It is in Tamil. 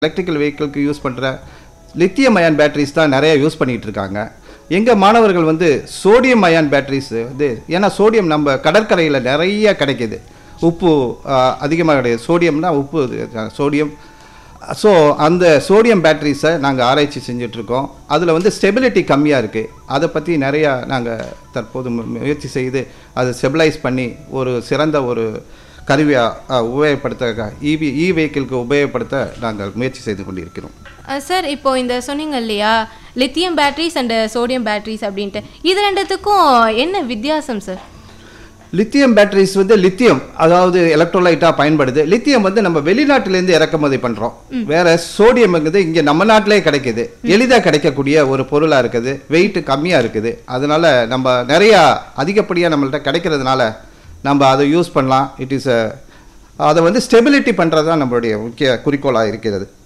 எலக்ட்ரிக்கல் வெஹிக்கிளுக்கு யூஸ் பண்ணுற லித்தியம் அயான் பேட்டரிஸ் தான் நிறைய யூஸ் பண்ணிகிட்டு இருக்காங்க எங்கள் மாணவர்கள் வந்து சோடியம் அயான் பேட்டரிஸ் வந்து ஏன்னா சோடியம் நம்ம கடற்கரையில் நிறைய கிடைக்கிது உப்பு அதிகமாக கிடையாது சோடியம்னா உப்பு இது, சோடியம் ஸோ அந்த சோடியம் பேட்டரிஸை நாங்கள் ஆராய்ச்சி செஞ்சிட்ருக்கோம் அதில் வந்து ஸ்டெபிலிட்டி கம்மியாக இருக்குது அதை பற்றி நிறையா நாங்கள் தற்போது மு- முயற்சி செய்து அதை ஸ்டெபிலைஸ் பண்ணி ஒரு சிறந்த ஒரு கருவியாக உபயோகப்படுத்த இவி இ வெஹிக்கிளுக்கு உபயோகப்படுத்த நாங்கள் முயற்சி செய்து கொண்டிருக்கிறோம் சார் இப்போ இந்த சொன்னீங்க இல்லையா lithium batteries and sodium batteries அப்படின்ட்டு இது ரெண்டுத்துக்கும் என்ன வித்தியாசம் சார் லித்தியம் பேட்டரிஸ் வந்து லித்தியம் அதாவது எலக்ட்ரோலைட்டாக பயன்படுது லித்தியம் வந்து நம்ம வெளிநாட்டிலேருந்து இறக்குமதி பண்ணுறோம் வேற சோடியம்ங்கிறது இங்கே நம்ம நாட்டிலே கிடைக்குது எளிதாக கிடைக்கக்கூடிய ஒரு பொருளாக இருக்குது வெயிட் கம்மியாக இருக்குது அதனால நம்ம நிறையா அதிகப்படியாக நம்மள்ட்ட கிடைக்கிறதுனால நம்ம அதை யூஸ் பண்ணலாம் இட் இஸ் அதை வந்து ஸ்டெபிலிட்டி பண்ணுறது தான் நம்மளுடைய முக்கிய குறிக்கோளாக இருக்கிறது